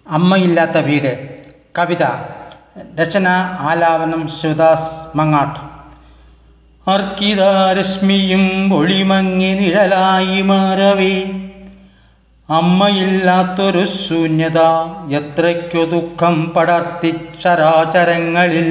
അമ്മയില്ലാത്ത വീട് കവിത രചന ആലാപനം ശിവദാസ് മങ്ങാട്ട് അർക്കിതാരശ്മിയും ഒളിമങ്ങി നിഴലായി മാറവേ അമ്മയില്ലാത്തൊരു ശൂന്യത എത്രയ്ക്കു ദുഃഖം പടർത്തിച്ചരാചരങ്ങളിൽ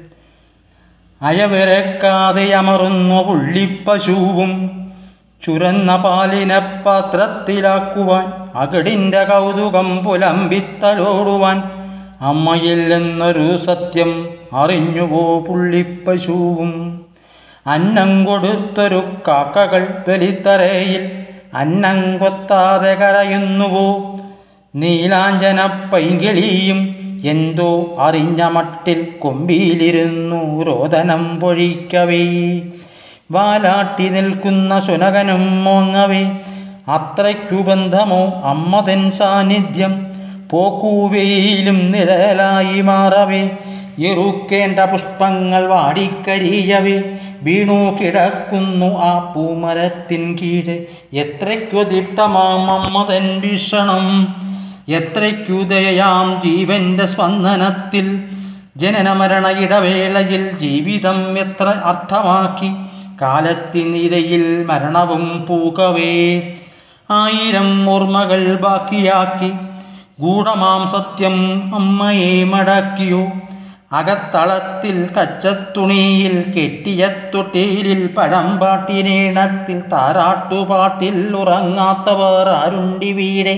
അയവിറക്കാതെ അമറുന്നു പുള്ളിപ്പശുവും ചുരന്ന പാലിനെ പാത്രത്തിലാക്കുവാൻ അകടിൻ്റെ കൗതുകം പുലമ്പിത്തലോടുവാൻ അമ്മയില്ലെന്നൊരു സത്യം അറിഞ്ഞുവോ പുള്ളിപ്പശുവും അന്നം കൊടുത്തൊരു കാക്കകൾ വെലിത്തറയിൽ അന്നം കൊത്താതെ കരയുന്നുവോ നീലാഞ്ചന പൈങ്കിളിയും എന്തോ അറിഞ്ഞ മട്ടിൽ കൊമ്പിയിലിരുന്നു രോദനം പൊഴിക്കവേ വാലാട്ടി നിൽക്കുന്ന ശുനകനും മോങ്ങവേ അത്രയ്ക്കു ബന്ധമോ അമ്മതൻ സാന്നിധ്യം പോക്കൂവയിലും നിഴലായി മാറവേ ഇറുക്കേണ്ട പുഷ്പങ്ങൾ വാടിക്കരിയവേ വീണു കിടക്കുന്നു ആ പൂമരത്തിൻ കീഴെ എത്രയ്ക്കു ദീപ്തമാം അമ്മതൻ ഭീഷണം എത്രയ്ക്കുദയാം ജീവന്റെ സ്പന്ദനത്തിൽ ജനനമരണ ഇടവേളയിൽ ജീവിതം എത്ര അർത്ഥമാക്കി കാലത്തിനിരയിൽ മരണവും പൂക്കവേ ആയിരം ഓർമ്മകൾ ബാക്കിയാക്കി ഗൂഢമാം സത്യം അമ്മയെ മടക്കിയോ അകത്തളത്തിൽ കച്ചത്തുണിയിൽ കെട്ടിയ തൊട്ടിലിൽ പഴംപാട്ടിനീണത്തിൽ താരാട്ടുപാട്ടിൽ ഉറങ്ങാത്തവർ ആരുണ്ടി വീടെ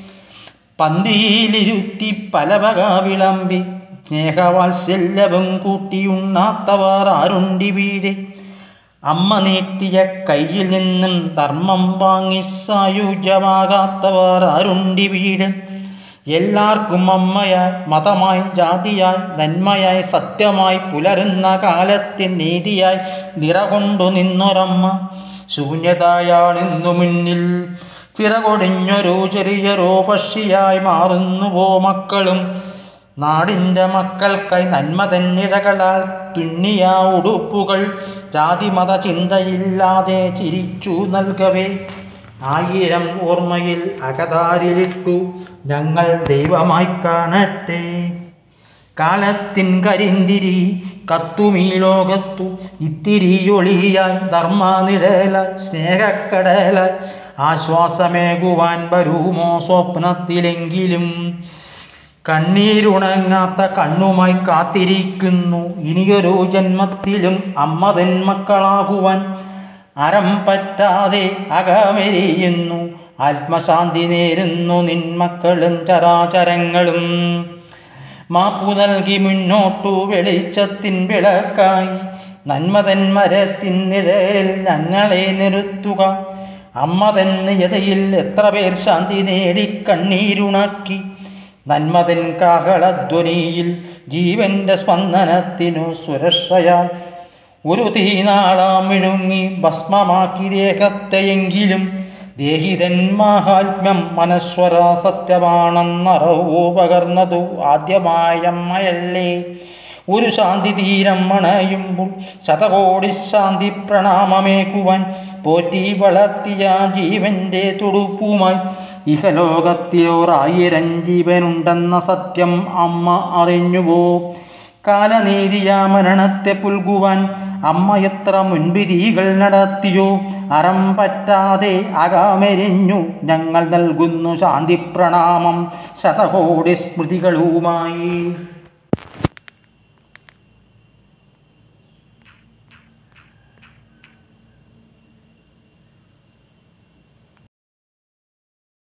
പന്തിയിലിരുത്തി പലവക വിളമ്പി സ്നേഹവാത്സല്യവും കൂട്ടിയുണ്ണാത്തവർ ആരുണ്ടി വീടെ അമ്മ നീട്ടിയ കയ്യിൽ നിന്നും ധർമ്മം വാങ്ങി സായുജ്യമാകാത്തവർ ആരുണ്ടി വീട് എല്ലാവർക്കും അമ്മയായി മതമായി ജാതിയായി നന്മയായി സത്യമായി പുലരുന്ന കാലത്തിൻ നീതിയായി നിറകൊണ്ടു നിന്നൊരമ്മ ശൂന്യതയാണെന്നു മുന്നിൽ ചിറകൊടിഞ്ഞൊരു ചെറിയൊരു പക്ഷിയായി മാറുന്നുവോ മക്കളും നാടിൻ്റെ മക്കൾക്കായി നന്മ തന്നിഴകളാൽ തുന്നിയ ഉടുപ്പുകൾ ജാതിമത ചിന്തയില്ലാതെ ചിരിച്ചു നൽകവേ ആയിരം ഓർമ്മയിൽ അകതാരിലിട്ടു ഞങ്ങൾ ദൈവമായി കാണട്ടെ കാലത്തിൻ കരിന്തിരി കത്തുമീ ലോകത്തു ഇത്തിരി ഒളിയായി ധർമ്മനിഴലായി സ്നേഹക്കടലായി ആശ്വാസമേകുവാൻ വരുമോ സ്വപ്നത്തിലെങ്കിലും കണ്ണീരുണങ്ങാത്ത കണ്ണുമായി കാത്തിരിക്കുന്നു ഇനിയൊരു ജന്മത്തിലും അമ്മതൻ മക്കളാകുവാൻ അരം പറ്റാതെ അകമെരിയുന്നു ആത്മശാന്തി നേരുന്നു നിന്മക്കളും ചരാചരങ്ങളും മാപ്പു നൽകി മുന്നോട്ടു വെളിച്ചത്തിൻ വിളക്കായി നന്മതൻ മരത്തിൻ നിഴലിൽ ഞങ്ങളെ നിർത്തുക അമ്മതൻ നിയതയിൽ എത്ര പേർ ശാന്തി നേടി കണ്ണീരുണക്കി നന്മതൻ കാഹളധ്വനിയിൽ ജീവന്റെ സ്പന്ദനത്തിനു സുരക്ഷയായി ഒരു തീനാളാം വിഴുങ്ങി ഭസ്മമാക്കി ദേഹത്തെയെങ്കിലും ദേഹിതൻ മാഹാത്മ്യം മനസ്വര സത്യമാണെന്നറവോ പകർന്നതു ആദ്യമായമ്മയല്ലേ ഒരു ശാന്തി തീരം മണയുമ്പോൾ ശതകോടി ശാന്തി പ്രണാമമേക്കുവാൻ പോറ്റി വളർത്തിയ ജീവന്റെ തുടുപ്പുമായി ഇഹലോകത്തിലൊരായിരം ജീവനുണ്ടെന്ന സത്യം അമ്മ അറിഞ്ഞുവോ കാലനീതിയ മരണത്തെ പുൽകുവാൻ അമ്മ എത്ര മുൻപിരികൾ നടത്തിയോ അറം പറ്റാതെ അകമെരിഞ്ഞു ഞങ്ങൾ നൽകുന്നു ശാന്തി പ്രണാമം ശതകോടി സ്മൃതികളുമായി